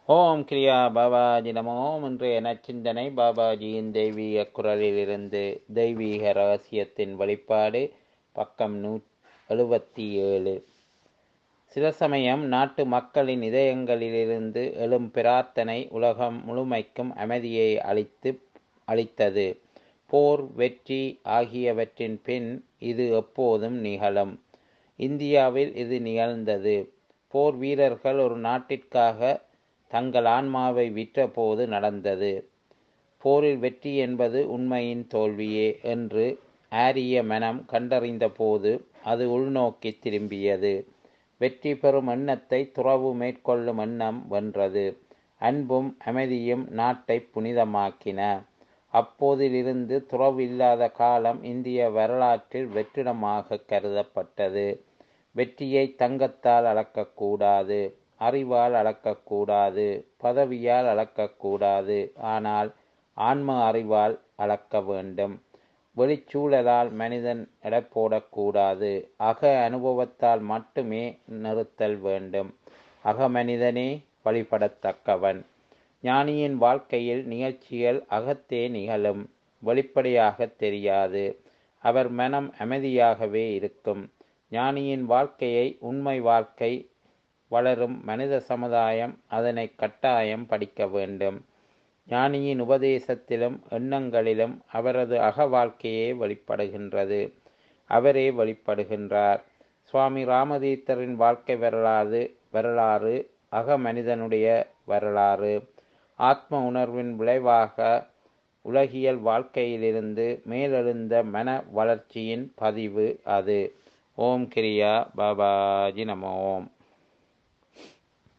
ஓம் கிரியா பாபாஜி நமோ இன்றைய நச்சிந்தனை பாபாஜியின் தெய்வீக குரலிலிருந்து தெய்வீக ரகசியத்தின் வெளிப்பாடு பக்கம் நூ எழுபத்தி ஏழு சில சமயம் நாட்டு மக்களின் இதயங்களிலிருந்து எழும் பிரார்த்தனை உலகம் முழுமைக்கும் அமைதியை அளித்து அளித்தது போர் வெற்றி ஆகியவற்றின் பின் இது எப்போதும் நிகழும் இந்தியாவில் இது நிகழ்ந்தது போர் வீரர்கள் ஒரு நாட்டிற்காக தங்கள் ஆன்மாவை விற்றபோது நடந்தது போரில் வெற்றி என்பது உண்மையின் தோல்வியே என்று ஆரிய மனம் கண்டறிந்தபோது அது உள்நோக்கி திரும்பியது வெற்றி பெறும் எண்ணத்தை துறவு மேற்கொள்ளும் எண்ணம் வென்றது அன்பும் அமைதியும் நாட்டை புனிதமாக்கின அப்போதிலிருந்து துறவு இல்லாத காலம் இந்திய வரலாற்றில் வெற்றிடமாக கருதப்பட்டது வெற்றியை தங்கத்தால் அளக்கக்கூடாது அறிவால் அளக்கக்கூடாது பதவியால் அளக்கக்கூடாது ஆனால் ஆன்ம அறிவால் அளக்க வேண்டும் வெளிச்சூழலால் மனிதன் எடை போடக்கூடாது அக அனுபவத்தால் மட்டுமே நிறுத்தல் வேண்டும் அக மனிதனே வழிபடத்தக்கவன் ஞானியின் வாழ்க்கையில் நிகழ்ச்சிகள் அகத்தே நிகழும் வெளிப்படையாக தெரியாது அவர் மனம் அமைதியாகவே இருக்கும் ஞானியின் வாழ்க்கையை உண்மை வாழ்க்கை வளரும் மனித சமுதாயம் அதனை கட்டாயம் படிக்க வேண்டும் ஞானியின் உபதேசத்திலும் எண்ணங்களிலும் அவரது அக வாழ்க்கையே வெளிப்படுகின்றது அவரே வெளிப்படுகின்றார் சுவாமி ராமதீர்த்தரின் வாழ்க்கை வரலாறு வரலாறு அக மனிதனுடைய வரலாறு ஆத்ம உணர்வின் விளைவாக உலகியல் வாழ்க்கையிலிருந்து மேலெழுந்த மன வளர்ச்சியின் பதிவு அது ஓம் கிரியா பாபாஜி நம ஓம்